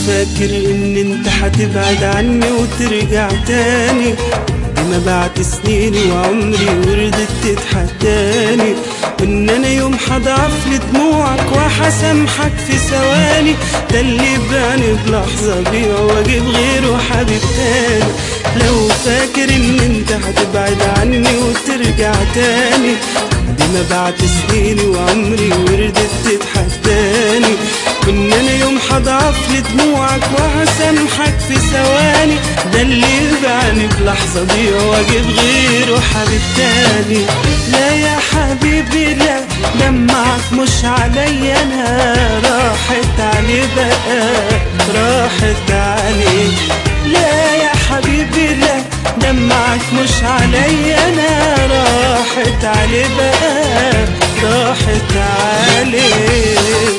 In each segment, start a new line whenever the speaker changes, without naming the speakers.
فاكر ان انت هتبعد عني وترجع تاني ما بعد سنيني وعمري وردت تتحداني وان انا يوم هضعف لدموعك وهسامحك في ثواني ده اللي بعني بلحظة بيع واجيب غيره حبيب تاني لو فاكر ان انت هتبعد عني وترجع تاني دي ما بعد سنيني وعمري وردت تتحداني وان انا يوم هضعف لدموعك وهسامحك في ثواني ده اللي يبعني بلحظة ضيع واجيب غيره حبيب تاني لا يا حبيبي لا دمعك مش عليا انا راحت علي بقى راحت علي لا يا حبيبي لا دمعك مش عليا انا راحت علي بقى راحت عليك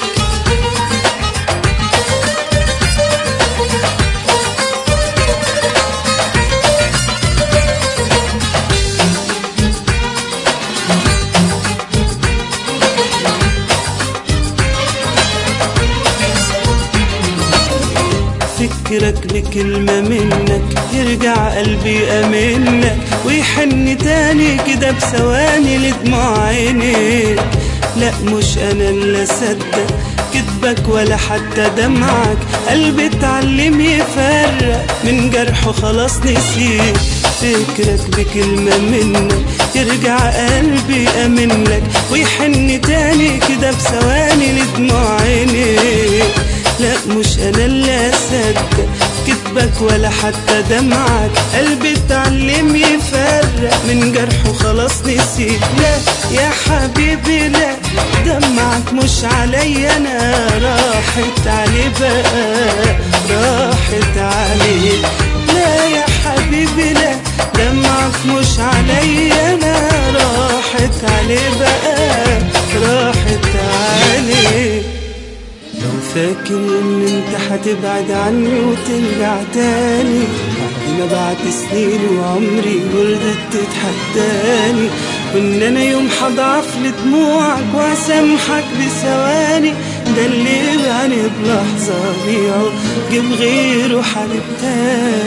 فكرك بكلمة منك يرجع قلبي أمنك ويحن تاني كده بثواني لدموع عينيك لا مش أنا اللي أصدق كدبك ولا حتى دمعك قلبي اتعلم يفرق من جرحه خلاص نسيك فكرك بكلمة منك يرجع قلبي أمنك ويحن تاني كده بثواني لدموع عينيك لا مش انا اللي اصدق كدبك ولا حتى دمعك قلبي اتعلم يفرق من جرحه خلاص نسيت لا يا حبيبي لا دمعك مش عليا انا راحت عليه بقى راحت عليه لا يا حبيبي لا دمعك مش عليا انا راحت عليه بقى راحت عليه لو فاكر ان انت هتبعد عني وترجع تاني بعد ما بعد سنين وعمري وردت تتحداني وان انا يوم هضعف لدموعك واسامحك بثواني ده اللي يبعني بلحظة بيعه جيب غيره حبيب تاني